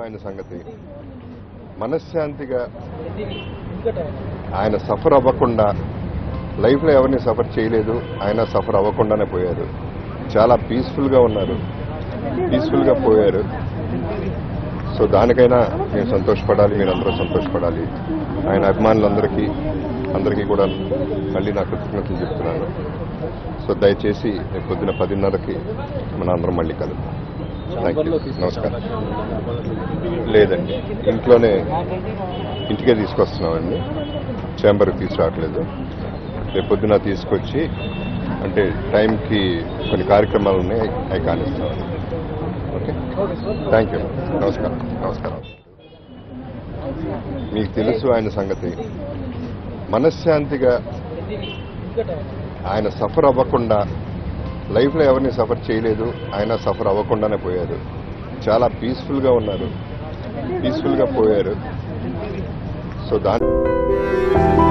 ఆయన సంగతి మనశ్శాంతిగా ఆయన సఫర్ అవ్వకుండా లైఫ్లో ఎవరిని సఫర్ చేయలేదు ఆయన సఫర్ అవ్వకుండానే పోయారు చాలా పీస్ఫుల్గా ఉన్నారు పీస్ఫుల్గా పోయారు సో దానికైనా మేము సంతోషపడాలి మీరందరూ సంతోషపడాలి ఆయన అభిమానులందరికీ అందరికీ కూడా మళ్ళీ నా కృతజ్ఞతలు చెప్తున్నాను సో దయచేసి రేపు పొద్దున పదిన్నరకి మన అందరం మళ్ళీ కలుద్దాం థ్యాంక్ యూ నమస్కారం లేదండి ఇంట్లోనే ఇంటికే తీసుకొస్తున్నామండి చేంబర్కి తీసుకురావట్లేదు రేపు పొద్దున తీసుకొచ్చి అంటే టైంకి కొన్ని కార్యక్రమాలు ఉన్నాయి అవి కానిస్తాం ఓకే థ్యాంక్ యూ నమస్కారం నమస్కారం మీకు తెలుసు ఆయన సంగతి మనశ్శాంతిగా ఆయన సఫర్ అవ్వకుండా లైఫ్లో ఎవరిని సఫర్ చేయలేదు ఆయన సఫర్ అవ్వకుండానే పోయారు చాలా పీస్ఫుల్గా ఉన్నారు పీస్ఫుల్గా పోయారు సో దాని